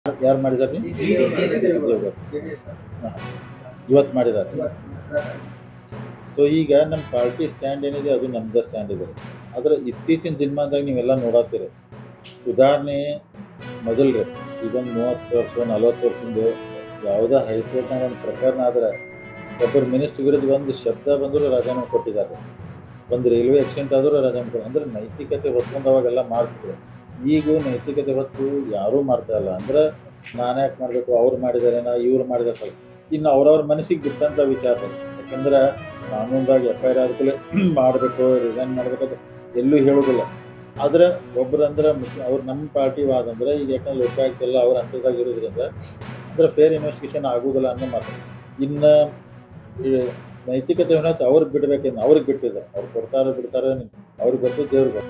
ಯಾರು ಮಾಡಿದಾರೆ ಇವತ್ತು ಮಾಡಿದ್ದಾರೆ ಸೊ ಈಗ ನಮ್ಮ ಪಾರ್ಟಿ ಸ್ಟ್ಯಾಂಡ್ ಏನಿದೆ ಅದು ನಮ್ದು ಸ್ಟ್ಯಾಂಡ್ ಇದೆ ಆದರೆ ಇತ್ತೀಚಿನ ದಿನಮಾನದಾಗ ನೀವೆಲ್ಲ ನೋಡತ್ತೀರಿ ಉದಾಹರಣೆ ಮೊದಲ್ರಿ ಇದೊಂದು ಮೂವತ್ತು ವರ್ಷ ನಲ್ವತ್ತು ವರ್ಷದಿಂದ ಯಾವುದೇ ಹೈಕೋರ್ಟ್ನಾಗ ಒಂದು ಪ್ರಕರಣ ಆದ್ರೆ ಒಬ್ಬರು ಮಿನಿಸ್ಟರ್ ವಿರುದ್ಧ ಒಂದು ಶಬ್ದ ಬಂದರೂ ರಾಜೀನಾಮೆ ಕೊಟ್ಟಿದ್ದಾರೆ ಒಂದು ರೈಲ್ವೆ ಆಕ್ಸಿಡೆಂಟ್ ಆದರೂ ರಾಜೀನಾಮೆ ಕೊಟ್ಟು ಅಂದ್ರೆ ನೈತಿಕತೆ ಹೊತ್ಕೊಂಡು ಅವಾಗೆಲ್ಲ ಮಾಡ್ತಿದ್ರು ಈಗ ನೈತಿಕತೆ ಹೊತ್ತು ಯಾರೂ ಮಾಡ್ತಾ ಇಲ್ಲ ಅಂದ್ರೆ ನಾನು ಯಾಕೆ ಮಾಡಬೇಕು ಅವ್ರು ಮಾಡಿದಾರೇನ ಇವ್ರು ಮಾಡಿದಾರೆ ಇನ್ನು ಅವ್ರವ್ರ ಮನಸ್ಸಿಗೆ ಬಿಟ್ಟಂಥ ವಿಚಾರ ಯಾಕಂದ್ರೆ ಕಾನೂನ್ದಾಗ ಎಫ್ ಐ ಆರ್ ಆದ್ಕೂಲೆ ಮಾಡಬೇಕು ರಿಸೈನ್ ಮಾಡಬೇಕಂತ ಎಲ್ಲೂ ಹೇಳೋದಿಲ್ಲ ಆದ್ರೆ ಒಬ್ರು ಅಂದ್ರೆ ಮುಖ್ಯ ಅವ್ರು ನಮ್ಮ ಪಾರ್ಟಿ ವಾದ ಅಂದ್ರೆ ಈಗ ಯಾಕಂದ್ರೆ ಲೋಕಾಯುಕ್ತ ಎಲ್ಲ ಅವ್ರ ಹಂತದಾಗ ಇರೋದ್ರಿಂದ ಅಂದ್ರೆ ಫೇರ್ ಇನ್ವೆಸ್ಟಿಗೇಷನ್ ಆಗೋದಿಲ್ಲ ಅನ್ನೋ ಮಾತು ಇನ್ನು ಈ ನೈತಿಕತೆ ಅವ್ರಿಗೆ ಬಿಡ್ಬೇಕೇನು ಅವ್ರಿಗೆ ಬಿಟ್ಟಿದೆ ಅವ್ರು ಕೊಡ್ತಾರೋ ಬಿಡ್ತಾರೋ ಅವ್ರಿಗೆ ಗೊತ್ತು ದೇವ್ರಿಗೆ ಗೊತ್ತು